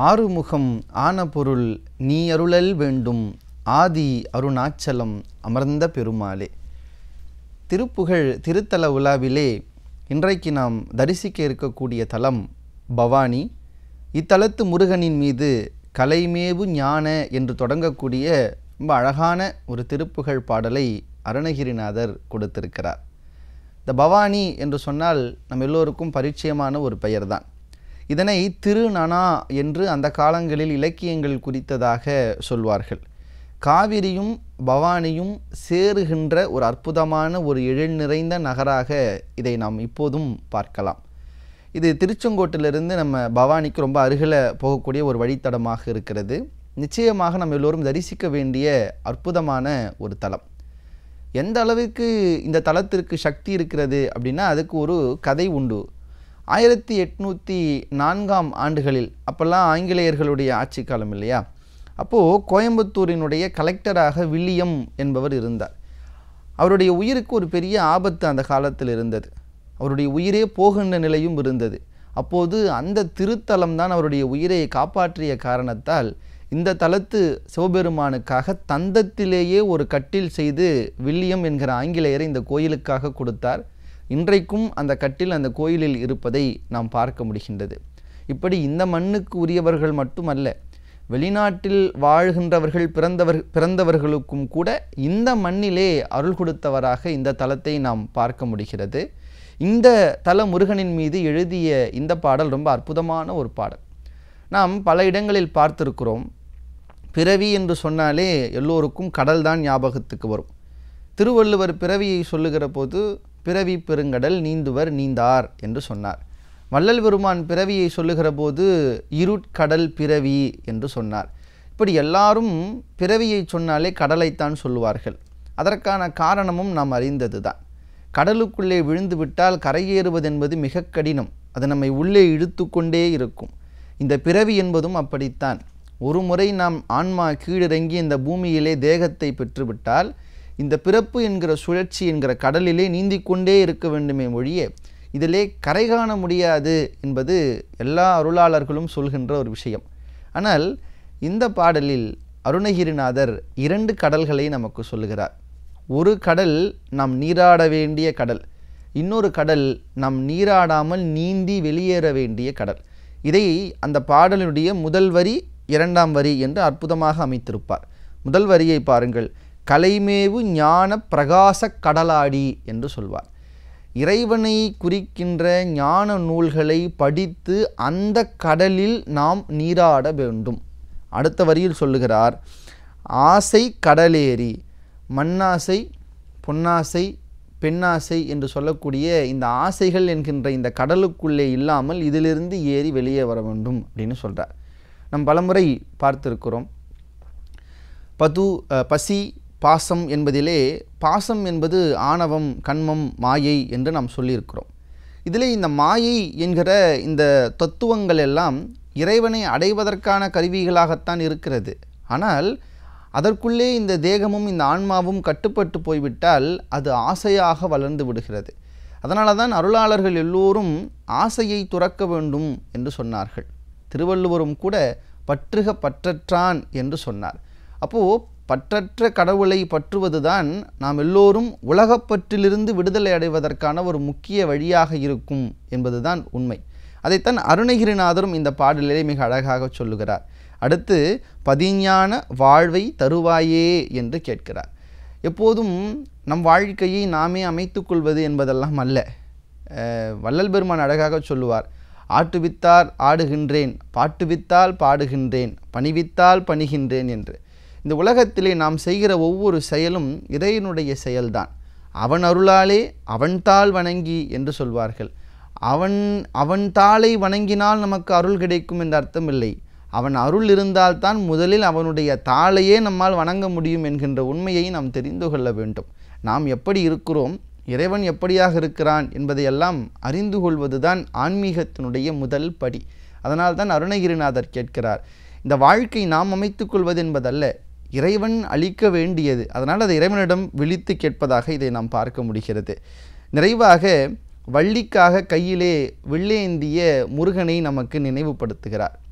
ஆறுமுகம் ஆன பொருள் நீ அருளல் வேண்டும் ஆதி அருணாச்சலம் அமர்ந்த பெருமாளே திருப்புகழ் திருத்தல உலாவிலே இன்றைக்கு நாம் தரிசிக்க இருக்கக்கூடிய தலம் பவானி இத்தலத்து முருகனின் மீது கலைமேவு ஞான என்று தொடங்கக்கூடிய ரொம்ப அழகான ஒரு திருப்புகழ் பாடலை அருணகிரிநாதர் கொடுத்திருக்கிறார் இந்த பவானி என்று சொன்னால் நம்ம எல்லோருக்கும் பரிச்சயமான ஒரு பெயர்தான் இதனை திருநனா என்று அந்த காலங்களில் இலக்கியங்கள் குறித்ததாக சொல்வார்கள் காவிரியும் பவானியும் சேருகின்ற ஒரு அற்புதமான ஒரு எழில் நிறைந்த நகராக இதை நாம் இப்போதும் பார்க்கலாம் இது திருச்செங்கோட்டிலிருந்து நம்ம பவானிக்கு ரொம்ப அருகில் போகக்கூடிய ஒரு வழித்தடமாக இருக்கிறது நிச்சயமாக நம்ம எல்லோரும் தரிசிக்க வேண்டிய அற்புதமான ஒரு தலம் எந்த அளவுக்கு இந்த தலத்திற்கு சக்தி இருக்கிறது அப்படின்னா அதுக்கு ஒரு கதை உண்டு ஆயிரத்தி எட்நூற்றி நான்காம் ஆண்டுகளில் அப்போல்லாம் ஆங்கிலேயர்களுடைய ஆட்சி காலம் இல்லையா அப்போது கோயம்புத்தூரினுடைய கலெக்டராக வில்லியம் என்பவர் இருந்தார் அவருடைய உயிருக்கு ஒரு பெரிய ஆபத்து அந்த காலத்தில் இருந்தது அவருடைய உயிரே போகின்ற நிலையும் இருந்தது அப்போது அந்த திருத்தலம் தான் அவருடைய உயிரை காப்பாற்றிய காரணத்தால் இந்த தலத்து சிவபெருமானுக்காக தந்தத்திலேயே ஒரு கட்டில் செய்து வில்லியம் என்கிற ஆங்கிலேயரை இந்த கோயிலுக்காக கொடுத்தார் இன்றைக்கும் அந்த கட்டில் அந்த கோயிலில் இருப்பதை நாம் பார்க்க முடிகின்றது இப்படி இந்த மண்ணுக்கு உரியவர்கள் மட்டுமல்ல வெளிநாட்டில் வாழ்கின்றவர்கள் பிறந்தவர் பிறந்தவர்களுக்கும் கூட இந்த மண்ணிலே அருள் கொடுத்தவராக இந்த தலத்தை நாம் பார்க்க முடிகிறது இந்த தல முருகனின் மீது எழுதிய இந்த பாடல் ரொம்ப அற்புதமான ஒரு பாடல் நாம் பல இடங்களில் பார்த்திருக்கிறோம் பிறவி என்று சொன்னாலே எல்லோருக்கும் கடல் தான் ஞாபகத்துக்கு வரும் திருவள்ளுவர் பிறவியை சொல்லுகிற போது பிறவி பெருங்கடல் நீந்துவர் நீந்தார் என்று சொன்னார் வள்ளல் பெருமான் பிறவியை சொல்லுகிற போது இருட்கடல் பிறவி என்று சொன்னார் இப்படி எல்லாரும் பிறவியை சொன்னாலே கடலைத்தான் சொல்லுவார்கள் அதற்கான காரணமும் நாம் அறிந்தது தான் கடலுக்குள்ளே விழுந்து விட்டால் கரையேறுவது என்பது மிக கடினம் அது நம்மை உள்ளே இழுத்து கொண்டே இருக்கும் இந்த பிறவி என்பதும் அப்படித்தான் ஒரு முறை நாம் ஆன்மா கீழிறங்கி இந்த பூமியிலே தேகத்தை பெற்றுவிட்டால் இந்த பிறப்பு என்கிற சுழற்சி என்கிற கடலிலே நீந்திக் கொண்டே இருக்க வேண்டுமே ஒழிய இதிலே கரை காண முடியாது என்பது எல்லா அருளாளர்களும் சொல்கின்ற ஒரு விஷயம் ஆனால் இந்த பாடலில் அருணகிரிநாதர் இரண்டு கடல்களை நமக்கு சொல்லுகிறார் ஒரு கடல் நாம் நீராட வேண்டிய கடல் இன்னொரு கடல் நாம் நீராடாமல் நீந்தி வெளியேற வேண்டிய கடல் இதை அந்த பாடலினுடைய முதல் வரி இரண்டாம் வரி என்று அற்புதமாக அமைத்திருப்பார் முதல் வரியை பாருங்கள் கலைமேவு ஞான பிரகாச கடலாடி என்று சொல்வார் இறைவனை குறிக்கின்ற ஞான நூல்களை படித்து அந்த கடலில் நாம் நீராட வேண்டும் அடுத்த வரியில் சொல்லுகிறார் ஆசை கடலேறி மண்ணாசை பொன்னாசை பெண்ணாசை என்று சொல்லக்கூடிய இந்த ஆசைகள் என்கின்ற இந்த கடலுக்குள்ளே இல்லாமல் இதிலிருந்து ஏறி வெளியே வர வேண்டும் அப்படின்னு சொல்கிறார் நம் பலமுறை பார்த்திருக்கிறோம் பது பசி பாசம் என்பதிலே பாசம் என்பது ஆணவம் கண்மம் மாயை என்று நாம் சொல்லியிருக்கிறோம் இதிலே இந்த மாயை என்கிற இந்த தத்துவங்கள் எல்லாம் இறைவனை அடைவதற்கான கருவிகளாகத்தான் இருக்கிறது ஆனால் அதற்குள்ளே இந்த தேகமும் இந்த ஆன்மாவும் கட்டுப்பட்டு போய்விட்டால் அது ஆசையாக வளர்ந்து விடுகிறது அதனால தான் அருளாளர்கள் எல்லோரும் ஆசையை துறக்க வேண்டும் என்று சொன்னார்கள் திருவள்ளுவரும் கூட பற்றுக பற்றற்றான் என்று சொன்னார் அப்போது பற்றற்ற கடவுளை பற்றுவதுதான் நாம் எல்லோரும் உலகப்பற்றிலிருந்து விடுதலை அடைவதற்கான ஒரு முக்கிய வழியாக இருக்கும் என்பதுதான் உண்மை அதைத்தான் அருணகிரிநாதரும் இந்த பாடலிலே மிக அழகாக சொல்லுகிறார் அடுத்து பதிஞான வாழ்வை தருவாயே என்று கேட்கிறார் எப்போதும் நம் வாழ்க்கையை நாமே அமைத்துக்கொள்வது என்பதெல்லாம் அல்ல வள்ளல் பெருமான் அழகாக சொல்லுவார் ஆட்டுவித்தார் ஆடுகின்றேன் பாட்டுவித்தால் பாடுகின்றேன் பணிவித்தால் பணிகின்றேன் என்று இந்த உலகத்திலே நாம் செய்கிற ஒவ்வொரு செயலும் இறைவனுடைய செயல்தான் அவன் அருளாலே அவன் தாள் வணங்கி என்று சொல்வார்கள் அவன் அவன் தாளை வணங்கினால் நமக்கு அருள் கிடைக்கும் என்ற அர்த்தம் இல்லை அவன் அருள் இருந்தால்தான் முதலில் அவனுடைய தாளையே நம்மால் வணங்க முடியும் என்கின்ற உண்மையை நாம் தெரிந்து கொள்ள வேண்டும் நாம் எப்படி இருக்கிறோம் இறைவன் எப்படியாக இருக்கிறான் என்பதையெல்லாம் அறிந்து கொள்வதுதான் ஆன்மீகத்தினுடைய முதல் படி அதனால் தான் அருணகிரிநாதர் கேட்கிறார் இந்த வாழ்க்கை நாம் அமைத்துக் கொள்வது என்பதல்ல இறைவன் அளிக்க வேண்டியது அதனால் அதை இறைவனிடம் விழித்து கேட்பதாக இதை நாம் பார்க்க முடிகிறது நிறைவாக வள்ளிக்காக கையிலே வெள்ளேந்திய முருகனை நமக்கு நினைவுபடுத்துகிறார்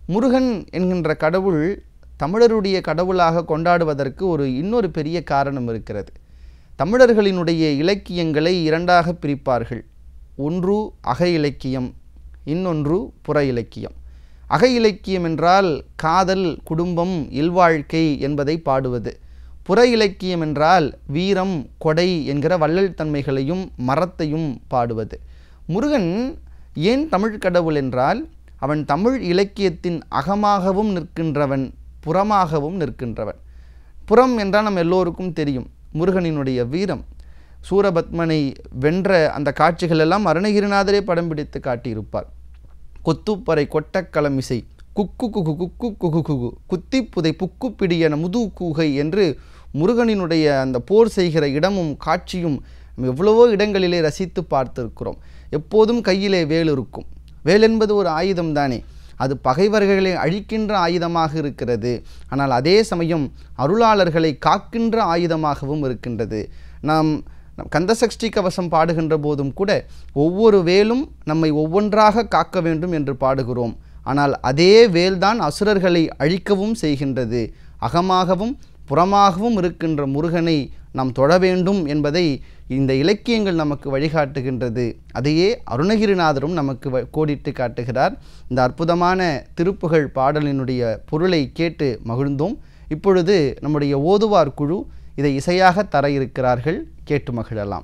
முருகன் என்கின்ற கடவுள் தமிழருடைய கடவுளாக கொண்டாடுவதற்கு ஒரு இன்னொரு பெரிய காரணம் இருக்கிறது தமிழர்களினுடைய இலக்கியங்களை இரண்டாக பிரிப்பார்கள் ஒன்று அக இலக்கியம் இன்னொன்று புற இலக்கியம் அக இலக்கியம் என்றால் காதல் குடும்பம் இல்வாழ்க்கை என்பதை பாடுவது புற இலக்கியம் என்றால் வீரம் கொடை என்கிற வள்ளல் தன்மைகளையும் மரத்தையும் பாடுவது முருகன் ஏன் தமிழ் கடவுள் என்றால் அவன் தமிழ் இலக்கியத்தின் அகமாகவும் நிற்கின்றவன் புறமாகவும் நிற்கின்றவன் புறம் என்றால் நம்ம எல்லோருக்கும் தெரியும் முருகனினுடைய வீரம் சூரபத்மனை வென்ற அந்த காட்சிகள் எல்லாம் அருணகிரிநாதரே படம் பிடித்து காட்டியிருப்பார் கொத்துப்பறை கொட்டக்களமிசை குக்கு குகு குக்கு குகு குகு குத்திப்புதை புக்கு பிடியன முது கூகை என்று முருகனினுடைய அந்த போர் செய்கிற இடமும் காட்சியும் நம்ம எவ்வளவோ இடங்களிலே ரசித்து பார்த்திருக்கிறோம் எப்போதும் கையிலே வேல் இருக்கும் வேல் என்பது ஒரு ஆயுதம் தானே அது பகைவர்களை அழிக்கின்ற ஆயுதமாக இருக்கிறது ஆனால் அதே சமயம் அருளாளர்களை காக்கின்ற ஆயுதமாகவும் இருக்கின்றது நாம் நம் கந்தசஷ்டி கவசம் பாடுகின்ற போதும் கூட ஒவ்வொரு வேலும் நம்மை ஒவ்வொன்றாக காக்க வேண்டும் என்று பாடுகிறோம் ஆனால் அதே வேல்தான் அசுரர்களை அழிக்கவும் செய்கின்றது அகமாகவும் புறமாகவும் இருக்கின்ற முருகனை நாம் தொழ வேண்டும் என்பதை இந்த இலக்கியங்கள் நமக்கு வழிகாட்டுகின்றது அதையே அருணகிரிநாதரும் நமக்கு வ- கோடிட்டு காட்டுகிறார் இந்த அற்புதமான திருப்புகழ் பாடலினுடைய பொருளை கேட்டு மகிழ்ந்தோம் இப்பொழுது நம்முடைய ஓதுவார் குழு இதை இசையாக தர இருக்கிறார்கள் கேட்டு மகிழலாம்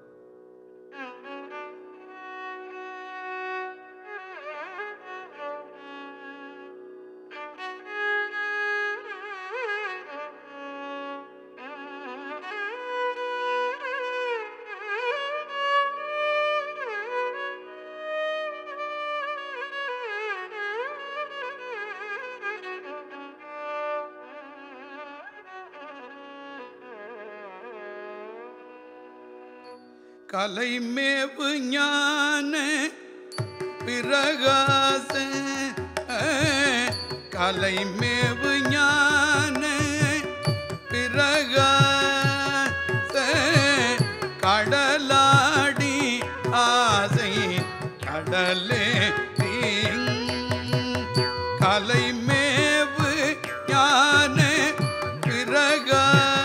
கலைமேவு ஞான பிரகாச கலைமேவு ஞான பிரகாச கடலாடி ஆசை கடலே தீங் கலைமேவு ஞான பிரகாச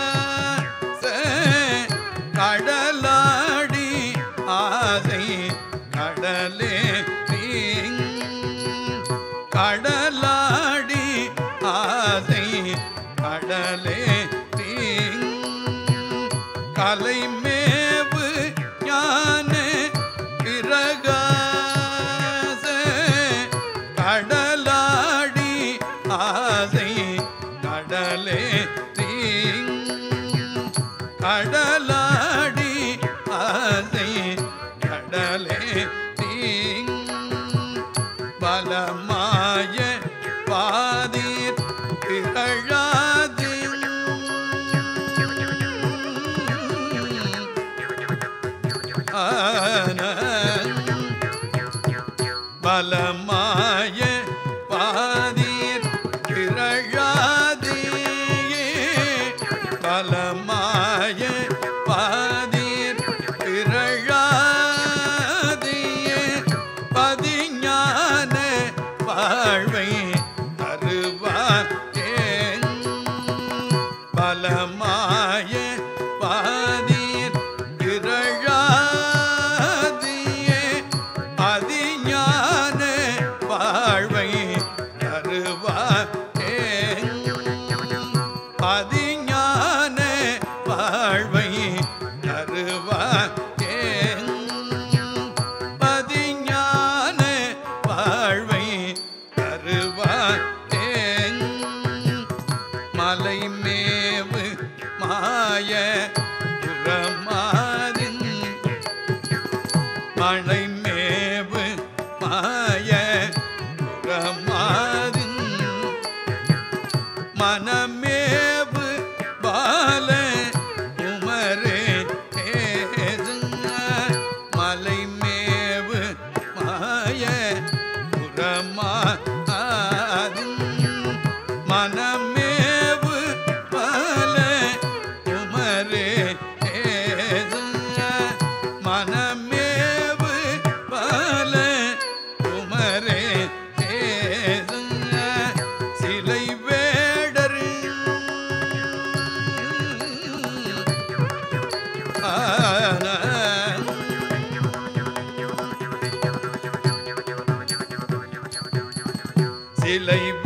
கடலாடி ஆசை கடலே தீங் கடலாடி ஆசை கடலே தீங் கலைமேவு ஞான பிரகாச கடலாடி ஆசை கடலே தீங் கடலாடி ஆசை கடலே தீங் பலமாய பாதீர் திகழாது பலமாய பாதீர் திரழாதே பலமாய பாதீர் திரழாதே பதிஞான வாழ்வை தருவாயேன் பலமாய பாதீர் திரழாதியே அதிஞான வாழ்வை தருவாயேன் பதிஞான வாழ்வை தருவாயேன் பதிஞான வாழ்வை தருவாயேன் மலைமேவு மாய புறமாதின் மலைமேவு மாய புறமாதின் மனமேவு பால உமரே ஏதுங்க மலைமேவு மாய புறமாதின் மனமேவு பல உமரே ஏதுங்க மனமேவு இலை